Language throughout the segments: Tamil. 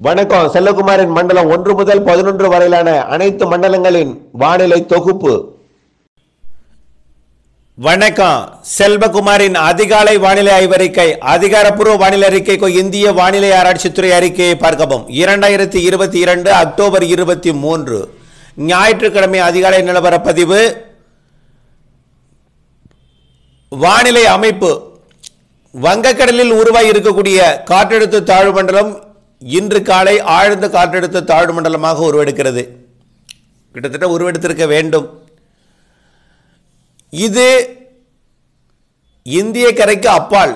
வணக்கம் செல்லகுமாரின் மண்டலம் ஒன்று முதல் பதினொன்று வரையிலான அனைத்து மண்டலங்களின் வானிலை தொகுப்பு வணக்கம் செல்வகுமாரின் அதிகாலை வானிலை ஆய்வறிக்கை அதிகாரப்பூர்வ வானிலை அறிக்கைக்கு இந்திய வானிலை ஆராய்ச்சித்துறை அறிக்கையை பார்க்கவும் இரண்டாயிரத்தி இருபத்தி இரண்டு அக்டோபர் இருபத்தி மூன்று ஞாயிற்றுக்கிழமை அதிகாலை நிலவர பதிவு வானிலை அமைப்பு வங்கக்கடலில் உருவாகி இருக்கக்கூடிய காற்றழுத்த தாழ்வு மண்டலம் இன்று காலை ஆழ்ந்த காற்றழுத்த தாழ்வு மண்டலமாக உருவெடுக்கிறது கிட்டத்தட்ட உருவெடுத்திருக்க வேண்டும் இது இந்திய கரைக்கு அப்பால்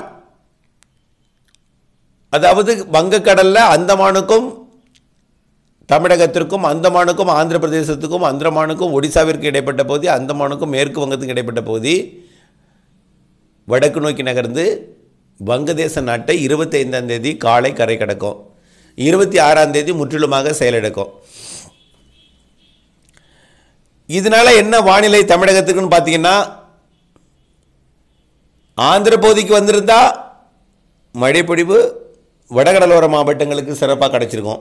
அதாவது வங்கக்கடல்ல அந்தமானுக்கும் தமிழகத்திற்கும் அந்தமானுக்கும் ஆந்திர பிரதேசத்துக்கும் அந்தமானுக்கும் ஒடிசாவிற்கு இடைப்பட்ட பகுதி அந்தமானுக்கும் மேற்கு வங்கத்துக்கு இடைப்பட்ட பகுதி வடக்கு நோக்கி நகர்ந்து வங்கதேச நாட்டை இருபத்தைந்தாம் தேதி காலை கரை கடக்கும் இருபத்தி ஆறாம் தேதி முற்றிலுமாக செயலிழக்கும் இதனால என்ன வானிலை தமிழகத்துக்குன்னு பார்த்தீங்கன்னா ஆந்திர பகுதிக்கு வந்திருந்தா மழைப்பொழிவு வடகடலோர மாவட்டங்களுக்கு சிறப்பாக கிடைச்சிருக்கும்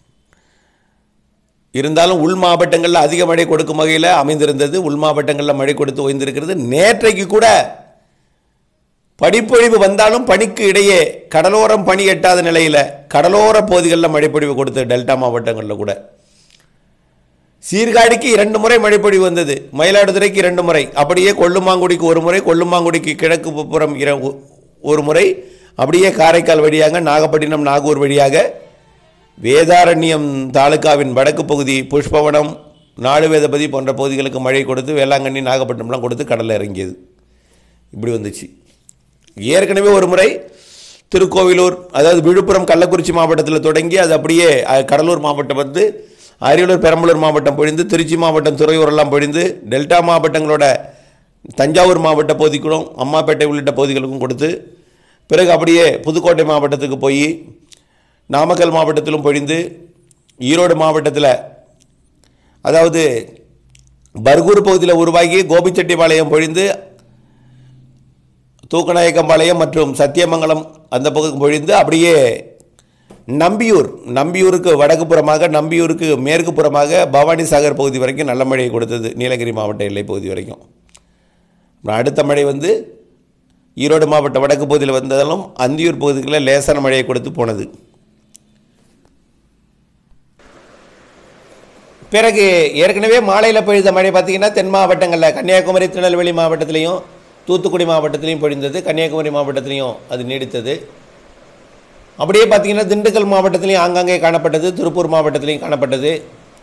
இருந்தாலும் உள் மாவட்டங்களில் அதிக மழை கொடுக்கும் வகையில் அமைந்திருந்தது உள் மாவட்டங்களில் மழை கொடுத்து ஓய்ந்திருக்கிறது நேற்றைக்கு கூட படிப்பொழிவு வந்தாலும் பனிக்கு இடையே கடலோரம் பனி எட்டாத நிலையில் கடலோர பகுதிகளில் மழைப்பொழிவு கொடுத்து டெல்டா மாவட்டங்களில் கூட சீர்காழிக்கு இரண்டு முறை மழைப்பொழிவு வந்தது மயிலாடுதுறைக்கு இரண்டு முறை அப்படியே கொல்லுமாங்குடிக்கு ஒரு முறை கொல்லுமாங்குடிக்கு கிழக்கு புறம் இர ஒரு முறை அப்படியே காரைக்கால் வழியாக நாகப்பட்டினம் நாகூர் வழியாக வேதாரண்யம் தாலுகாவின் வடக்கு பகுதி புஷ்பவனம் நாடுவேதபதி போன்ற பகுதிகளுக்கு மழை கொடுத்து வேளாங்கண்ணி நாகப்பட்டினம்லாம் கொடுத்து கடலில் இறங்கியது இப்படி வந்துச்சு ஏற்கனவே ஒரு முறை திருக்கோவிலூர் அதாவது விழுப்புரம் கள்ளக்குறிச்சி மாவட்டத்தில் தொடங்கி அது அப்படியே அஹ், கடலூர் மாவட்டம் வந்து அரியலூர் பெரம்பலூர் மாவட்டம் பொழிந்து திருச்சி மாவட்டம் துறையூரெல்லாம் பொழிந்து டெல்டா மாவட்டங்களோட தஞ்சாவூர் மாவட்ட பகுதிக்கும் அம்மாப்பேட்டை உள்ளிட்ட பகுதிகளுக்கும் கொடுத்து பிறகு அப்படியே புதுக்கோட்டை மாவட்டத்துக்கு போய் நாமக்கல் மாவட்டத்திலும் பொழிந்து ஈரோடு மாவட்டத்தில் அதாவது பர்கூர் பகுதியில் உருவாகி கோபிச்செட்டிப்பாளையம் பொழிந்து தூக்கநாயக்கம்பாளையம் மற்றும் சத்தியமங்கலம் அந்த பகுதி பொழிந்து அப்படியே நம்பியூர் நம்பியூருக்கு வடக்கு புறமாக நம்பியூருக்கு மேற்கு புறமாக பவானி சாகர் பகுதி வரைக்கும் நல்ல மழையை கொடுத்தது நீலகிரி மாவட்ட எல்லை பகுதி வரைக்கும் அப்புறம் அடுத்த மழை வந்து ஈரோடு மாவட்ட வடக்கு பகுதியில் வந்தாலும் அந்தியூர் பகுதிகளில் லேசான மழையை கொடுத்து போனது பிறகு ஏற்கனவே மாலையில் பொழிந்த மழை பார்த்தீங்கன்னா தென் மாவட்டங்களில் கன்னியாகுமரி திருநெல்வேலி மாவட்டத்திலையும் தூத்துக்குடி மாவட்டத்திலையும் பொழிந்தது கன்னியாகுமரி மாவட்டத்திலையும் அது நீடித்தது அப்படியே பார்த்தீங்கன்னா திண்டுக்கல் மாவட்டத்திலையும் ஆங்காங்கே காணப்பட்டது திருப்பூர் மாவட்டத்திலையும் காணப்பட்டது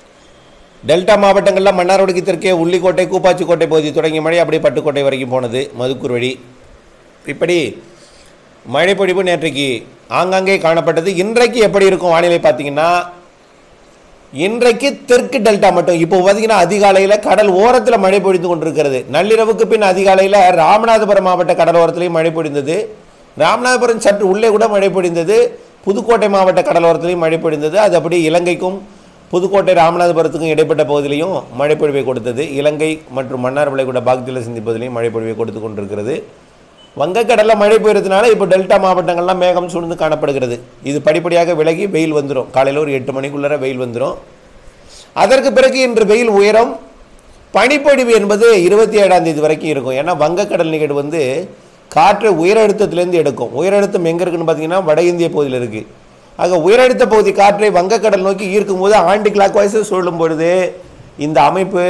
டெல்டா மாவட்டங்களில் மன்னார்வடிக்கு தெற்கே உள்ளிக்கோட்டை கூப்பாச்சிக்கோட்டை பகுதி தொடங்கிய மழை அப்படியே பட்டுக்கோட்டை வரைக்கும் போனது மதுக்கூர் வழி இப்படி மழைப்பொழிவு நேற்றைக்கு ஆங்காங்கே காணப்பட்டது இன்றைக்கு எப்படி இருக்கும் வானிலை பார்த்தீங்கன்னா இன்றைக்கு தெற்கு டெல்டா மட்டும் இப்போ பார்த்தீங்கன்னா அதிகாலையில் கடல் ஓரத்தில் மழை பொழிந்து கொண்டிருக்கிறது நள்ளிரவுக்கு பின் அதிகாலையில் ராமநாதபுரம் மாவட்ட கடலோரத்திலையும் மழை பொழிந்தது ராமநாதபுரம் சற்று உள்ளே கூட மழை பொழிந்தது புதுக்கோட்டை மாவட்ட கடலோரத்திலையும் மழை பொழிந்தது அது அப்படியே இலங்கைக்கும் புதுக்கோட்டை ராமநாதபுரத்துக்கும் இடைப்பட்ட பகுதியிலையும் மழைப்பொழிவை கொடுத்தது இலங்கை மற்றும் மன்னார் விளைகுடா பாக்தியில் சிந்திப்பதிலையும் மழைப்பொழிவை கொடுத்து கொண்டிருக்கிறது வங்கக்கடலில் மழை பெய்யறதுனால இப்போ டெல்டா மாவட்டங்கள்லாம் மேகம் சூழ்ந்து காணப்படுகிறது இது படிப்படியாக விலகி வெயில் வந்துடும் காலையில் ஒரு எட்டு மணிக்குள்ளார வெயில் வந்துடும் அதற்கு பிறகு இன்று வெயில் உயரம் பனிப்பொழிவு என்பது இருபத்தி ஏழாம் தேதி வரைக்கும் இருக்கும் ஏன்னா வங்கக்கடல் நிகழ்வு வந்து காற்று உயரழுத்தத்திலேருந்து எடுக்கும் உயரழுத்தம் எங்கே இருக்குன்னு பார்த்தீங்கன்னா வட இந்திய பகுதியில் இருக்குது ஆக உயரழுத்த பகுதி காற்றை வங்கக்கடல் நோக்கி ஈர்க்கும் போது ஆண்டி கிளாக் வாய்ஸ் சொல்லும் பொழுது இந்த அமைப்பு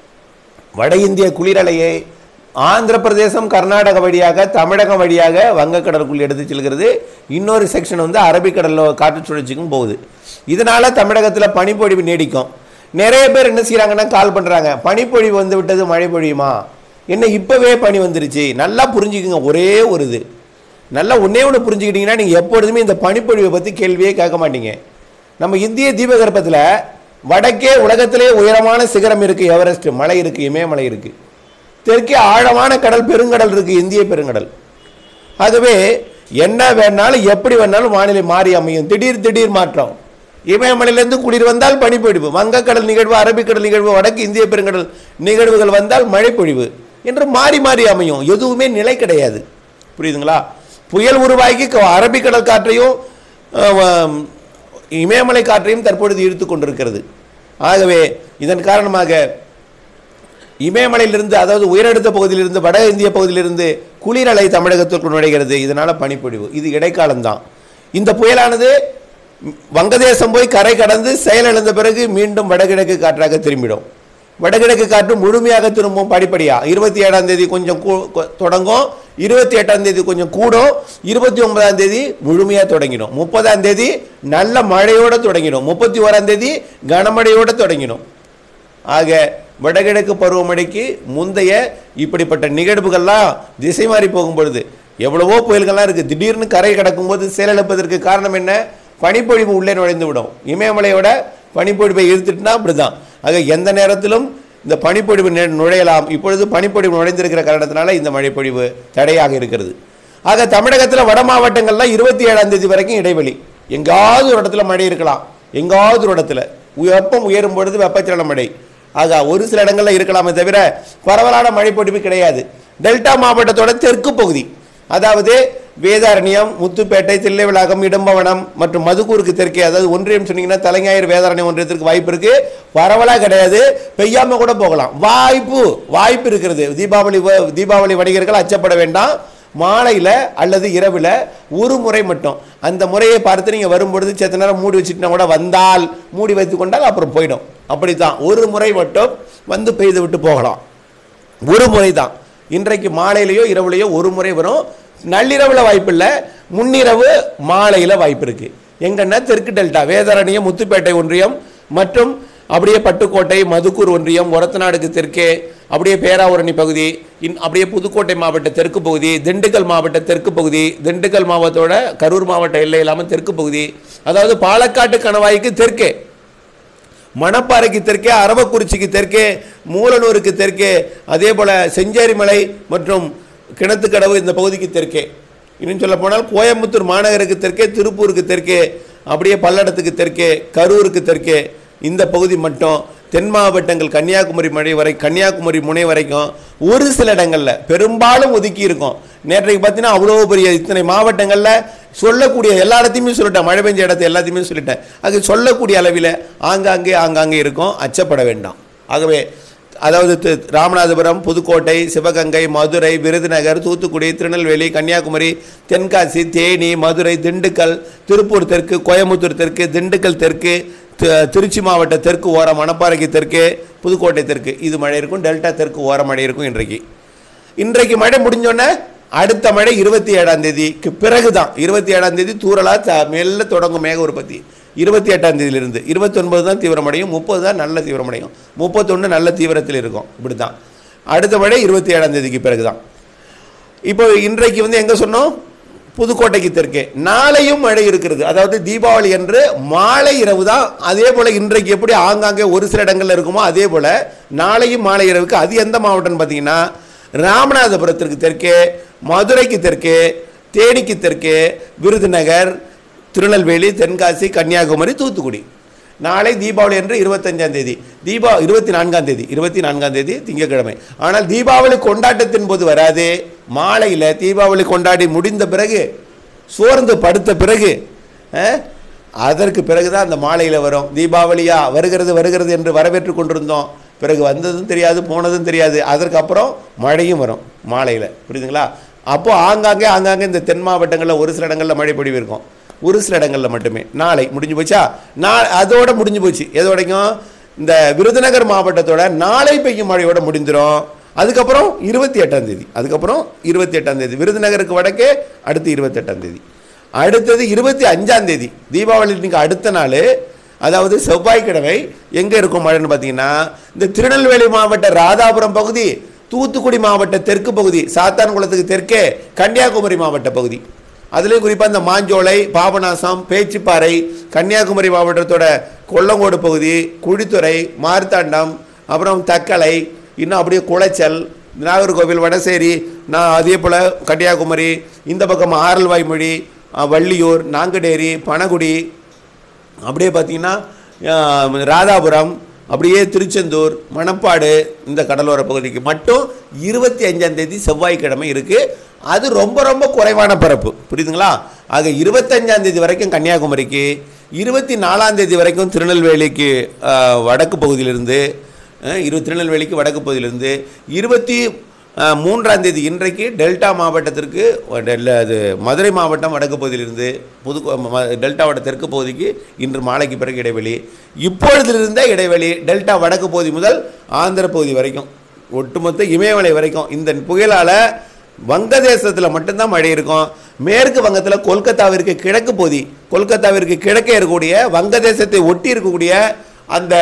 வட இந்திய குளிரலையை ஆந்திர பிரதேசம் கர்நாடக வழியாக தமிழகம் வழியாக வங்கக்கடலுக்குள் எடுத்து செல்கிறது இன்னொரு செக்ஷன் வந்து அரபிக்கடலில் காற்று சுழற்சிக்கும் போகுது இதனால தமிழகத்தில் பனிப்பொழிவு நீடிக்கும் நிறைய பேர் என்ன செய்கிறாங்கன்னா கால் பண்ணுறாங்க பனிப்பொழிவு வந்து விட்டது மழை பொழியுமா என்ன இப்போவே பனி வந்துருச்சு நல்லா புரிஞ்சுக்குங்க ஒரே ஒரு இது நல்லா ஒன்றே ஒன்று புரிஞ்சுக்கிட்டீங்கன்னா நீங்கள் எப்பொழுதுமே இந்த பனிப்பொழிவை பற்றி கேள்வியே கேட்க மாட்டீங்க நம்ம இந்திய தீபகற்பத்தில் வடக்கே உலகத்திலே உயரமான சிகரம் இருக்குது எவரெஸ்ட் மலை இருக்குது இமயமலை இருக்குது தெற்கே ஆழமான கடல் பெருங்கடல் இருக்குது இந்திய பெருங்கடல் ஆகவே என்ன வேணாலும் எப்படி வேணாலும் வானிலை மாறி அமையும் திடீர் திடீர் மாற்றம் இமயமலையிலிருந்து குளிர் வந்தால் பனிப்பொழிவு வங்கக்கடல் நிகழ்வு அரபிக்கடல் நிகழ்வு வடக்கு இந்திய பெருங்கடல் நிகழ்வுகள் வந்தால் மழைப்பொழிவு என்று மாறி மாறி அமையும் எதுவுமே நிலை கிடையாது புரியுதுங்களா புயல் உருவாகி க- அரபிக்கடல் காற்றையும் அஹ், வ- இமயமலை காற்றையும் தற்பொழுது இழுத்து கொண்டிருக்கிறது ஆகவே இதன் காரணமாக இமயமலையிலிருந்து அதாவது உயரடுத்த பகுதியிலிருந்து வட இந்திய பகுதியிலிருந்து குளிரலை தமிழகத்திற்குள் நுழைகிறது இதனால பனிப்பொழிவு இது இடைக்காலம்தான் இந்த புயலானது வங்கதேசம் போய் கரை கடந்து செயலிழந்த பிறகு மீண்டும் வடகிழக்கு காற்றாக திரும்பிடும் வடகிழக்கு காற்று முழுமையாக திரும்பும் படிப்படியா இருபத்தி ஏழாம் தேதி கொஞ்சம் கூ- கொ- தொடங்கும் இருபத்தி எட்டாம் தேதி கொஞ்சம் கூடும் இருபத்தி ஒன்பதாம் தேதி முழுமையாக தொடங்கிடும் முப்பதாம் தேதி நல்ல மழையோட தொடங்கிடும் முப்பத்தி ஓராம் தேதி கனமழையோட தொடங்கிடும் ஆக வடகிழக்கு பருவமழைக்கு முந்தைய இப்படிப்பட்ட நிகழ்வுகள்லாம் திசை மாறி போகும் பொழுது எவ்வளவோ புயல்கள்லாம் இருக்குது திடீர்னு கரை கடக்கும்போது செயலிழப்பதற்கு காரணம் என்ன பனிப்பொழிவு உள்ளே நுழைந்து விடும் இமயமலையோட பனிப்பொழிவை இழுத்துட்டுனா அப்படிதான் ஆக எந்த நேரத்திலும் இந்த பனிப்பொழிவு நு- நுழையலாம் இப்பொழுது பனிப்பொழிவு நுழைந்திருக்கிற காரணத்தினால இந்த மழைப்பொழிவு தடையாக இருக்கிறது ஆக தமிழகத்தில் வட மாவட்டங்கள்ல இருபத்தி ஏழாம் தேதி வரைக்கும் இடைவெளி எங்காவது ஒரு இடத்துல மழை இருக்கலாம் எங்காவது ஒரு இடத்துல வெப்பம் உயரும் பொழுது வெப்பச்சலன மழை ஆக ஒரு சில இடங்கள்ல இருக்கலாமே தவிர பரவலான மழைப்பொழிவு கிடையாது டெல்டா மாவட்டத்தோட தெற்கு பகுதி அதாவது வேதாரண்யம் முத்துப்பேட்டை தில்லைவிளாகம் இடம்பவனம் மற்றும் மதுக்கூருக்கு தெற்கே அதாவது ஒன்றியம் சொன்னீங்கன்னா தலைஞாயிறு வேதாரண்யம் ஒன்றியத்திற்கு வாய்ப்பு இருக்கு பரவலா கிடையாது பெய்யாம கூட போகலாம் வாய்ப்பு வாய்ப்பு இருக்கிறது தீபாவளி வ- தீபாவளி வணிகர்கள் அச்சப்பட வேண்டாம் மாலையில அல்லது இரவுல ஒரு முறை மட்டும் அந்த முறையை பார்த்து நீங்க வரும்பொழுது செத்த நேரம் மூடி வச்சுட்டுனா கூட வந்தால் மூடி வைத்துக் கொண்டால் அப்புறம் போயிடும் அப்படித்தான் ஒரு முறை மட்டும் வந்து பெய்து விட்டு போகலாம் ஒரு முறை தான் இன்றைக்கு மாலையிலையோ இரவுலையோ ஒரு முறை வரும் நள்ளிரவில் வாய்ப்பு இல்லை முன்னிரவு மாலையில் வாய்ப்பு இருக்கு எங்கன்னா தெற்கு டெல்டா வேதாரண்யம் முத்துப்பேட்டை ஒன்றியம் மற்றும் அப்படியே பட்டுக்கோட்டை மதுக்கூர் ஒன்றியம் ஒரத்தநாடுக்கு தெற்கே அப்படியே பேராவூரணி பகுதி இன் அப்படியே புதுக்கோட்டை மாவட்ட தெற்கு பகுதி திண்டுக்கல் மாவட்ட தெற்கு பகுதி திண்டுக்கல் மாவட்டத்தோட கரூர் மாவட்ட எல்லை இல்லாமல் தெற்கு பகுதி அதாவது பாலக்காட்டு கணவாய்க்கு தெற்கே மணப்பாறைக்கு தெற்கே அரவக்குறிச்சிக்கு தெற்கே மூலனூருக்கு தெற்கே அதே போல் செஞ்சேரிமலை மற்றும் கிணத்துக்கடவு இந்த பகுதிக்கு தெற்கே இன்னும் சொல்ல போனால் கோயம்புத்தூர் மாநகருக்கு தெற்கே திருப்பூருக்கு தெற்கே அப்படியே பல்லடத்துக்கு தெற்கே கரூருக்கு தெற்கே இந்த பகுதி மட்டும் தென் மாவட்டங்கள் கன்னியாகுமரி மழை வரை கன்னியாகுமரி முனை வரைக்கும் ஒரு சில இடங்களில் பெரும்பாலும் ஒதுக்கி இருக்கும் நேற்றைக்கு பார்த்தீங்கன்னா அவ்வளோ பெரிய இத்தனை மாவட்டங்களில் சொல்லக்கூடிய எல்லா இடத்தையுமே சொல்லிட்டேன் மழை பெஞ்ச இடத்த எல்லாத்தையுமே சொல்லிட்டேன் அது சொல்லக்கூடிய அளவில் ஆங்காங்கே ஆங்காங்கே இருக்கும் அச்சப்பட வேண்டாம் ஆகவே அதாவது தி- ராமநாதபுரம் புதுக்கோட்டை சிவகங்கை மதுரை விருதுநகர் தூத்துக்குடி திருநெல்வேலி கன்னியாகுமரி தென்காசி தேனி மதுரை திண்டுக்கல் திருப்பூர் தெற்கு கோயம்புத்தூர் தெற்கு திண்டுக்கல் தெற்கு தி- திருச்சி மாவட்ட தெற்கு ஓரம் மணப்பாறைக்கு தெற்கு புதுக்கோட்டை தெற்கு இது மழை இருக்கும் டெல்டா தெற்கு ஓர மழை இருக்கும் இன்றைக்கு இன்றைக்கு மழை முடிஞ்சோடனே அடுத்த மழை இருபத்தி ஏழாம் தேதிக்கு பிறகு தான் இருபத்தி ஏழாம் தேதி தூரலா த- மெல்ல தொடங்கும் மேக உற்பத்தி இருபத்தி எட்டாம் தேதியிலிருந்து இருபத்தொன்பது தான் தீவிரமடையும் முப்பது தான் நல்ல தீவிரமடையும் முப்பத்தொன்று நல்ல தீவிரத்தில் இருக்கும் இப்படி தான் அடுத்த மழை இருபத்தி ஏழாம் தேதிக்கு பிறகு தான் இப்போ இன்றைக்கு வந்து எங்க சொன்னோம் புதுக்கோட்டைக்கு தெற்கே நாளையும் மழை இருக்கிறது அதாவது தீபாவளி அன்று மாலை இரவு தான் அதே போல இன்றைக்கு எப்படி ஆங்காங்கே ஒரு சில இடங்கள்ல இருக்குமோ அதே போல நாளையும் மாலை இரவுக்கு அது எந்த மாவட்டம்னு பார்த்தீங்கன்னா ராமநாதபுரத்திற்கு தெற்கே மதுரைக்கு தெற்கே தேனிக்கு தெற்கே விருதுநகர் திருநெல்வேலி தென்காசி கன்னியாகுமரி தூத்துக்குடி நாளை தீபாவளி என்று இருபத்தஞ்சாம் தேதி தீபா இருபத்தி நான்காம் தேதி இருபத்தி நான்காம் தேதி திங்கட்கிழமை ஆனால் தீபாவளி கொண்டாட்டத்தின் போது வராது மாலையில் தீபாவளி கொண்டாடி முடிந்த பிறகு சோர்ந்து படுத்த பிறகு அஹ், அதற்கு பிறகுதான் அந்த மாலையில் வரும் தீபாவளியா வருகிறது வருகிறது என்று வரவேற்று கொண்டிருந்தோம் பிறகு வந்ததும் தெரியாது போனதும் தெரியாது அதற்கப்புறம் மழையும் வரும் மாலையில் புரியுதுங்களா அப்போ ஆங்காங்கே ஆங்காங்கே இந்த தென் மாவட்டங்களில் ஒரு சில இடங்களில் மழை பொழிவு இருக்கும் ஒரு சில இடங்களில் மட்டுமே நாளை முடிஞ்சு போச்சா நா அதோட முடிஞ்சு போச்சு எதோடைக்கும் இந்த விருதுநகர் மாவட்டத்தோட நாளை பெய்யும் மழையோட முடிந்துடும் அதுக்கப்புறம் இருபத்தி எட்டாம் தேதி அதுக்கப்புறம் இருபத்தி எட்டாம் தேதி விருதுநகருக்கு வடக்கே அடுத்து இருபத்தி எட்டாம் தேதி அடுத்தது இருபத்தி அஞ்சாம் தேதி தீபாவளி இன்னைக்கு அடுத்த நாள் அதாவது செவ்வாய்க்கிழமை எங்கே இருக்கும் மழைன்னு பார்த்தீங்கன்னா இந்த திருநெல்வேலி மாவட்ட ராதாபுரம் பகுதி தூத்துக்குடி மாவட்ட தெற்கு பகுதி சாத்தான்குளத்துக்கு தெற்கே கன்னியாகுமரி மாவட்ட பகுதி அதுலேயும் குறிப்பாக இந்த மாஞ்சோலை பாபநாசம் பேச்சிப்பாறை கன்னியாகுமரி மாவட்டத்தோட கொல்லங்கோடு பகுதி குழித்துறை மார்த்தாண்டம் அப்புறம் தக்கலை இன்னும் அப்படியே குளைச்சல் நாகர்கோவில் வடசேரி நான் அதே போல் கன்னியாகுமரி இந்த பக்கம் ஆரல்வாய்மொழி அஹ், வள்ளியூர் நாங்குடேரி பனகுடி அப்படியே பார்த்தீங்கன்னா அஹ், ராதாபுரம் அப்படியே திருச்செந்தூர் மணப்பாடு இந்த கடலோர பகுதிக்கு மட்டும் இருபத்தி அஞ்சாம் தேதி செவ்வாய்க்கிழமை இருக்குது அது ரொம்ப ரொம்ப குறைவான பரப்பு புரியுதுங்களா ஆக இருபத்தஞ்சாம் தேதி வரைக்கும் கன்னியாகுமரிக்கு இருபத்தி நாலாம் தேதி வரைக்கும் திருநெல்வேலிக்கு ஆ, வடக்கு பகுதியிலிருந்து ஆ, இரு திருநெல்வேலிக்கு வடக்கு பகுதியிலிருந்து இருபத்தி ஆ, மூன்றாம் தேதி இன்றைக்கு டெல்டா மாவட்டத்திற்கு டெல்ல- அது மதுரை மாவட்டம் வடக்கு பகுதியிலிருந்து புது டெல்டாவோட தெற்கு பகுதிக்கு இன்று மாலைக்கு பிறகு இடைவெளி இப்பொழுதிலிருந்த இடைவெளி டெல்டா வடக்கு பகுதி முதல் ஆந்திர பகுதி வரைக்கும் ஒட்டுமொத்த இமயமலை வரைக்கும் இந்த புயலால் வங்கதேசத்தில் மட்டும்தான் மழை இருக்கும் மேற்கு வங்கத்தில் கொல்கத்தாவிற்கு கிழக்கு பகுதி கொல்கத்தாவிற்கு கிழக்கே இருக்கக்கூடிய வங்கதேசத்தை ஒட்டி இருக்கக்கூடிய அந்த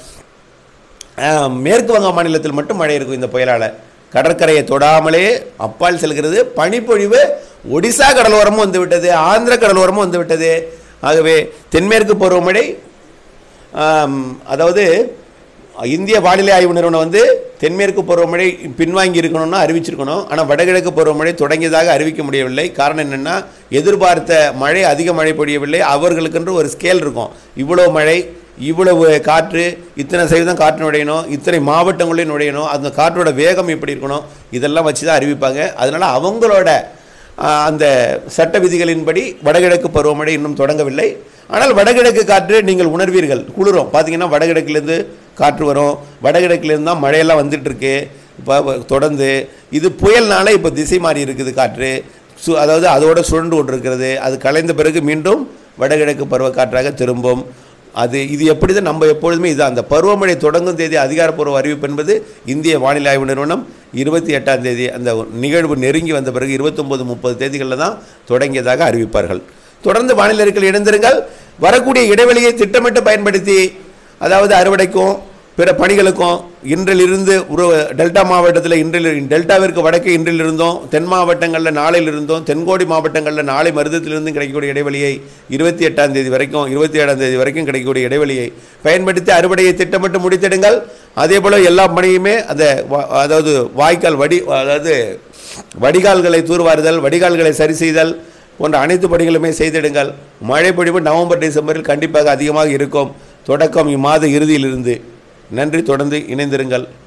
அஹ், மேற்கு வங்க மாநிலத்தில் மட்டும் மழை இருக்கும் இந்த புயலால் கடற்கரையை தொடாமலே அப்பால் செல்கிறது பனிப்பொழிவு ஒடிசா கடலோரமும் வந்து விட்டது ஆந்திர கடலோரமும் வந்து விட்டது ஆகவே தென்மேற்கு பருவமழை ஆம், அதாவது இந்திய வானிலை ஆய்வு நிறுவனம் வந்து தென்மேற்கு பருவமழை பின்வாங்கி இருக்கணும்னு அறிவிச்சிருக்கணும் ஆனால் வடகிழக்கு பருவமழை தொடங்கியதாக அறிவிக்க முடியவில்லை காரணம் என்னென்னா எதிர்பார்த்த மழை அதிக மழை பொழியவில்லை அவர்களுக்கென்று ஒரு ஸ்கேல் இருக்கும் இவ்வளோ மழை இவ்வளவு காற்று இத்தனை சதவீதம் காற்று நுழையணும் இத்தனை மாவட்டங்களையும் நுழையணும் அந்த காற்றோட வேகம் எப்படி இருக்கணும் இதெல்லாம் வச்சு தான் அறிவிப்பாங்க அதனால் அவங்களோட ஆஹ், அந்த சட்ட விதிகளின்படி வடகிழக்கு பருவமழை இன்னும் தொடங்கவில்லை ஆனால் வடகிழக்கு காற்று நீங்கள் உணர்வீர்கள் குளிரும் பார்த்தீங்கன்னா வடகிழக்குலேருந்து காற்று வரும் வடகிழக்குலேருந்து தான் மழையெல்லாம் வந்துட்டு இருக்கு இப்போ தொடர்ந்து இது புயல்னால இப்போ திசை மாறி இருக்குது காற்று சு அதாவது அதோட சுழண்டு கொண்டிருக்கிறது அது கலைந்த பிறகு மீண்டும் வடகிழக்கு பருவ காற்றாக திரும்பும் அது இது எப்படி தான் நம்ம எப்பொழுதுமே இது அந்த பருவமழை தொடங்கும் தேதி அதிகாரப்பூர்வ அறிவிப்பு என்பது இந்திய வானிலை ஆய்வு நிறுவனம் இருபத்தி எட்டாம் தேதி அந்த நிகழ்வு நெருங்கி வந்த பிறகு இருபத்தொம்போது முப்பது தேதிகளில் தான் தொடங்கியதாக அறிவிப்பார்கள் தொடர்ந்து வானிலை அறிக்கையில் இணைந்திருங்கள் வரக்கூடிய இடைவெளியை திட்டமிட்டு பயன்படுத்தி அதாவது அறுவடைக்கும் பிற பணிகளுக்கும் இன்றிலிருந்து ஒரு டெல்டா மாவட்டத்தில் இன்றில் டெல்டாவிற்கு வடக்கே இன்றிலிருந்தும் தென் மாவட்டங்களில் நாளையிலிருந்தும் தென்கோடி மாவட்டங்களில் நாளை மருதத்திலிருந்தும் கிடைக்கக்கூடிய இடைவெளியை இருபத்தி எட்டாம் தேதி வரைக்கும் இருபத்தி ஏழாம் தேதி வரைக்கும் கிடைக்கக்கூடிய இடைவெளியை பயன்படுத்தி அறுவடையை திட்டமிட்டு முடித்திடுங்கள் அதே போல் எல்லா பணியுமே அந்த வா- அதாவது வாய்க்கால் வடி அதாவது வடிகால்களை தூர்வாருதல் வடிகால்களை சரி செய்தல் போன்ற அனைத்து பணிகளுமே செய்திடுங்கள் மழை பொழிவு நவம்பர் டிசம்பரில் கண்டிப்பாக அதிகமாக இருக்கும் தொடக்கம் இம்மாத இறுதியிலிருந்து நன்றி தொடர்ந்து இணைந்திருங்கள்